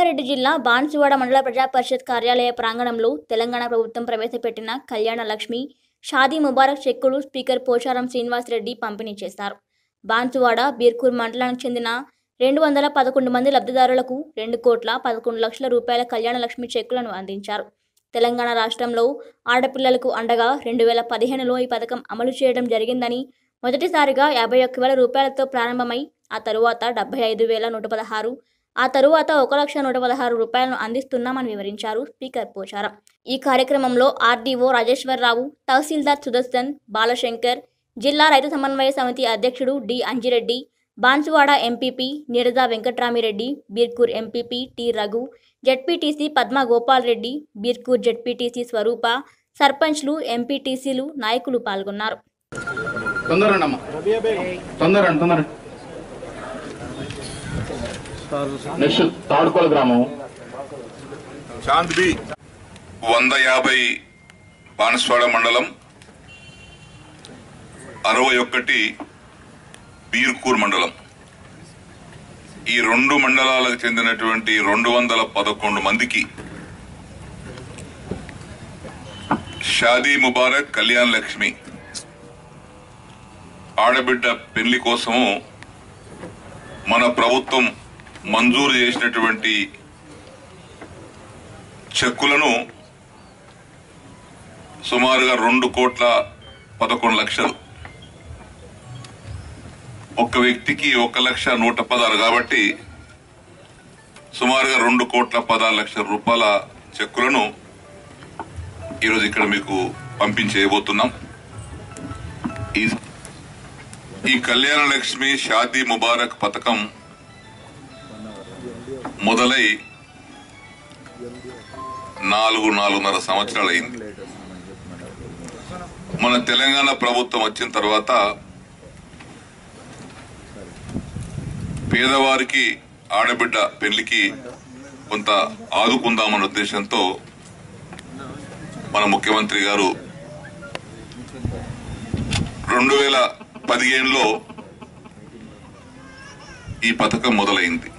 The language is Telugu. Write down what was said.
రంగారెడ్డి జిల్లా బాన్సువాడ మండల ప్రజా పరిషత్ కార్యాలయ ప్రాంగణంలో తెలంగాణ ప్రభుత్వం ప్రవేశపెట్టిన కళ్యాణ లక్ష్మి షాదీ ముబారక్ చెక్కులు స్పీకర్ పోచారం శ్రీనివాసరెడ్డి పంపిణీ చేశారు బాన్సువాడ బీర్కూర్ మండలానికి చెందిన రెండు వందల పదకొండు మంది లబ్ధిదారులకు రెండు కోట్ల పదకొండు లక్షల రూపాయల కళ్యాణ లక్ష్మి చెక్కులను అందించారు తెలంగాణ రాష్ట్రంలో ఆడపిల్లలకు అండగా రెండు వేల పదిహేనులో ఈ పథకం అమలు చేయడం జరిగిందని మొదటిసారిగా యాభై ఒక్క వేల రూపాయలతో ప్రారంభమై ఆ తరువాత డెబ్బై ఐదు వేల నూట పదహారు ఆ తరువాత ఒక లక్ష నూట పదహారు రూపాయలను అందిస్తున్నామని వివరించారు స్పీకర్ పోచారం ఈ కార్యక్రమంలో ఆర్డీఓ రాజేశ్వరరావు తహసీల్దార్ సుదర్శన్ బాలశంకర్ జిల్లా రైతు సమన్వయ సమితి అధ్యక్షుడు D Anjireddy Banswada MPP Neeraja Venkatramireddy Birkur MPP T Raghu ZPTC Padma Gopal Reddy Birkur ZPTC Swarupa సర్పంచ్లు ఎంపీటీసీలు నాయకులు పాల్గొన్నారు తొందరండి అమ్మా తొందరండి తొందర నెక్స్ట్ తాడుకోల గ్రామం చాంద్బి వంద యాభై బాణస్వాడ మండలం అరవై ఒకటి బీర్కూర్ మండలం ఈ రెండు మండలాలకు చెందినటువంటి రెండు వందల పదకొండు మందికి షాదీ ముబారక్ కళ్యాణ్ లక్ష్మి ఆడబిడ్డ పెళ్లి కోసము మన ప్రభుత్వం మంజూరు చేసినటువంటి చెక్కులను సుమారుగా రెండు కోట్ల పదకొండు లక్షలు ఒక్క వ్యక్తికి ఒక లక్ష నూట పదహారు కాబట్టి సుమారుగా రెండు కోట్ల పదహారు లక్షల రూపాయల చెక్కులను ఈరోజు ఇక్కడ మీకు పంపించేయబోతున్నాం ఈ ఈ కళ్యాణ లక్ష్మి షాదీ ముబారక్ పథకం మొదలై నాలుగు నాలుగున్నర సంవత్సరాలు అయింది మన తెలంగాణ ప్రభుత్వం వచ్చిన తర్వాత పేదవారికి ఆడబిడ్డ పెళ్లికి కొంత ఆదుకుందామన్న ఉద్దేశంతో మన ముఖ్యమంత్రి గారు రెండు వేల పదిహేనులో ఈ పథకం మొదలైంది